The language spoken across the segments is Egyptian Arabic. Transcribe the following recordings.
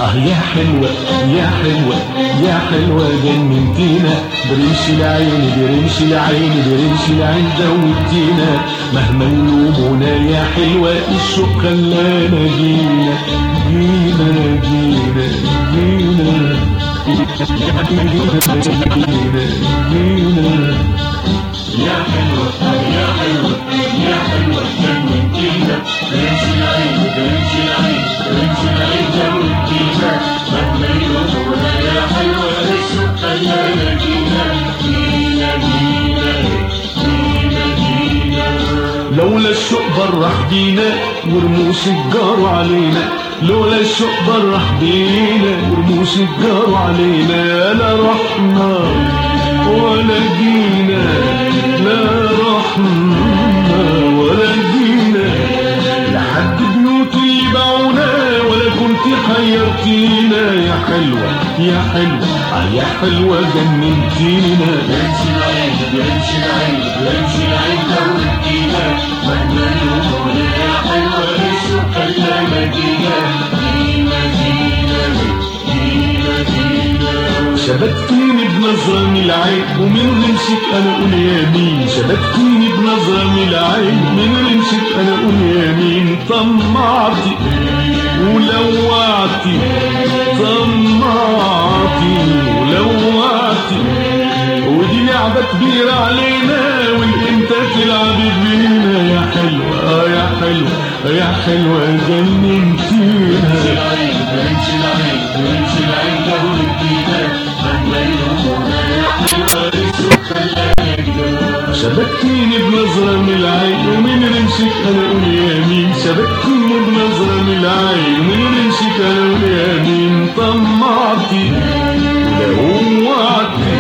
اه يا حلوة يا حلوة يا حلوة جننتينا برمش العين برمش العين برمش العين دوتينا مهما يلومونا يا حلوة الشوق خلانا جينا جينا جينا جينا جينا جينا يا حلوة يا حلوة يا حلوة جننتينا برمش العين برمش العين برمش العين جننتينا مهما يلومونا يا حلوة الشوق خلانا جينا جينا جينا جينا جينا لولا الشوق برح بينا ورموش الجار علينا لولا الشوق برح بينا ورموش الجار علينا لا رحنا ولا جينا لا رحنا ولا جينا لحد بيوت يبيعونا ولا كنت خيرتينا يا حلوة يا حلوة آه يا حلوة جننتينا برمش العين برمش العين برمش العين دوتينا مهما يلومونا يا حلوة الشوق خلانا جينا جينا جينا جينا جينا شبكتيني بنظرة من العين ومن رمشك انا اقول يمين شبكتيني بنظرة من العين من رمشك انا اقول يمين طمعتي ولوعتي طمعتي ولوعتي ودي لعبة كبيرة علينا وانت تلعب بينا يا حلوة آه يا حلوة يا حلوة جننتينا العين برمش العين برمش العين دوتينا مهما يلومونا يا حلوة الشوق خلانا جينا شبكتيني بنظرة من العين ومن رمشك انا اقول يمين شبكتيني بنظرة من العين ومن رمشك انا اقول يمين طمعتي ولوعتي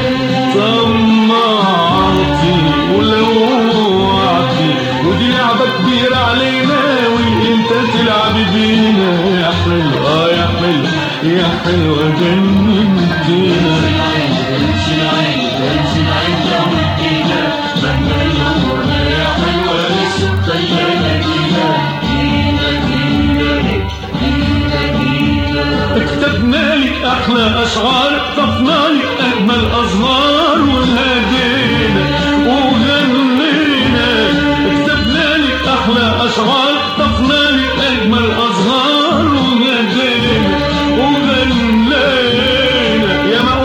طمعتي ولوعتي ودي لعبة كبيرة علينا وانت تلعب بينا يا حلوة آه يا حلوة يا حلوة جننتينا العين برمش العين برمش العين دوتينا مهما يلومونا يا حلوة الشوق خلانا جينا جينا جينا جينا جينا كتبنا لك احلى اشعار طفنا لك اجمل ازهار